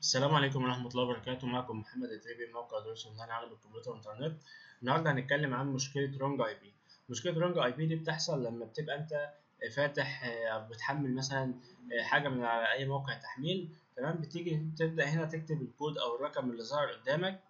السلام عليكم ورحمة الله وبركاته معكم محمد التريبي موقع دروس اونلاين عالم الكمبيوتر والانترنت النهارده هنتكلم عن مشكلة رونج اي بي مشكلة رونج اي بي دي بتحصل لما بتبقى انت فاتح او بتحمل مثلا حاجة من على اي موقع تحميل تمام بتيجي تبدأ هنا تكتب الكود او الرقم اللي ظهر قدامك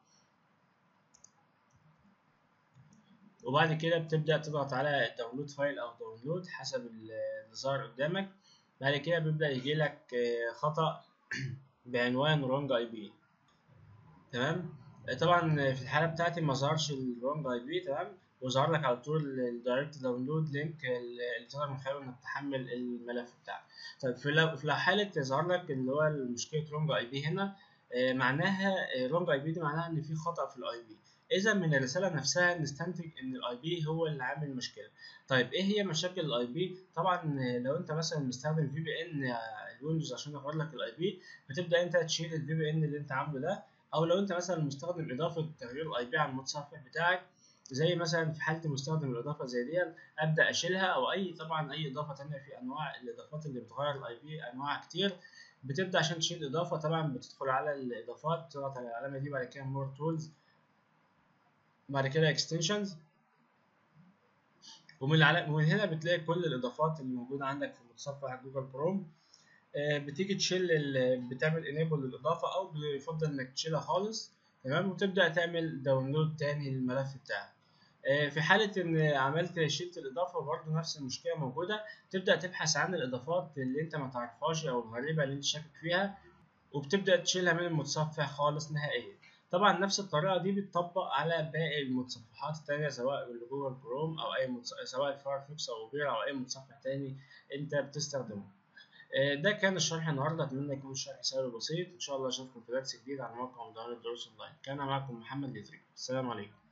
وبعد كده بتبدأ تضغط على داونلود فايل او داونلود حسب اللي ظهر قدامك بعد كده بيبدأ يجيلك خطأ بعنوان رونج اي بي تمام طبعا في الحاله بتاعتي ما ظهرش الرونج اي بي تمام وظهر لك على طول الدايركت داونلود لينك اللي تقدر من خلاله انك تحمل الملف بتاعك طيب في لو في حاله ظهر لك اللي هو مشكله رونج اي بي هنا معناها رونج اي بي دي معناها ان في خطا في الاي بي اذا من الرساله نفسها نستنتج ان الاي بي هو اللي عامل مشكله طيب ايه هي مشاكل الاي بي طبعا لو انت مثلا مستخدم في بي ان الويندوز عشان ياخد لك الاي بي بتبدا انت تشيل الفي بي ان اللي انت عامله ده او لو انت مثلا مستخدم اضافه تغيير الاي بي على المتصفح بتاعك زي مثلا في حاله مستخدم الاضافه زي دي ابدا اشيلها او اي طبعا اي اضافه تانية في انواع الاضافات اللي بتغير الاي بي انواع كتير بتبدا عشان تشيل اضافه طبعا بتدخل على الاضافات تضغط على العلامه دي بعد كده مور تولز بعد كده اكستنشنز ومن ومن هنا بتلاقي كل الاضافات اللي موجوده عندك في متصفح جوجل كروم بتيجي تشيل بتعمل انيبل للاضافه او بيفضل انك تشيلها خالص تمام وتبدا تعمل داونلود تاني للملف بتاعك في حالة إن عملت شلت الإضافة برضه نفس المشكلة موجودة تبدأ تبحث عن الإضافات اللي أنت ما تعرفهاش أو الغريبة اللي أنت شاكك فيها وبتبدأ تشيلها من المتصفح خالص نهائيا طبعا نفس الطريقة دي بتطبق على باقي المتصفحات التانية سواء جوجل كروم أو أي متصفح سواء الفايرفوكس أو اوبيرا أو أي متصفح تاني أنت بتستخدمه. ده كان الشرح النهارده أتمنى يكون الشرح سهل وبسيط إن شاء الله أشوفكم في درس جديد على موقع مدونة دروس أونلاين كان معكم محمد ليتري السلام عليكم.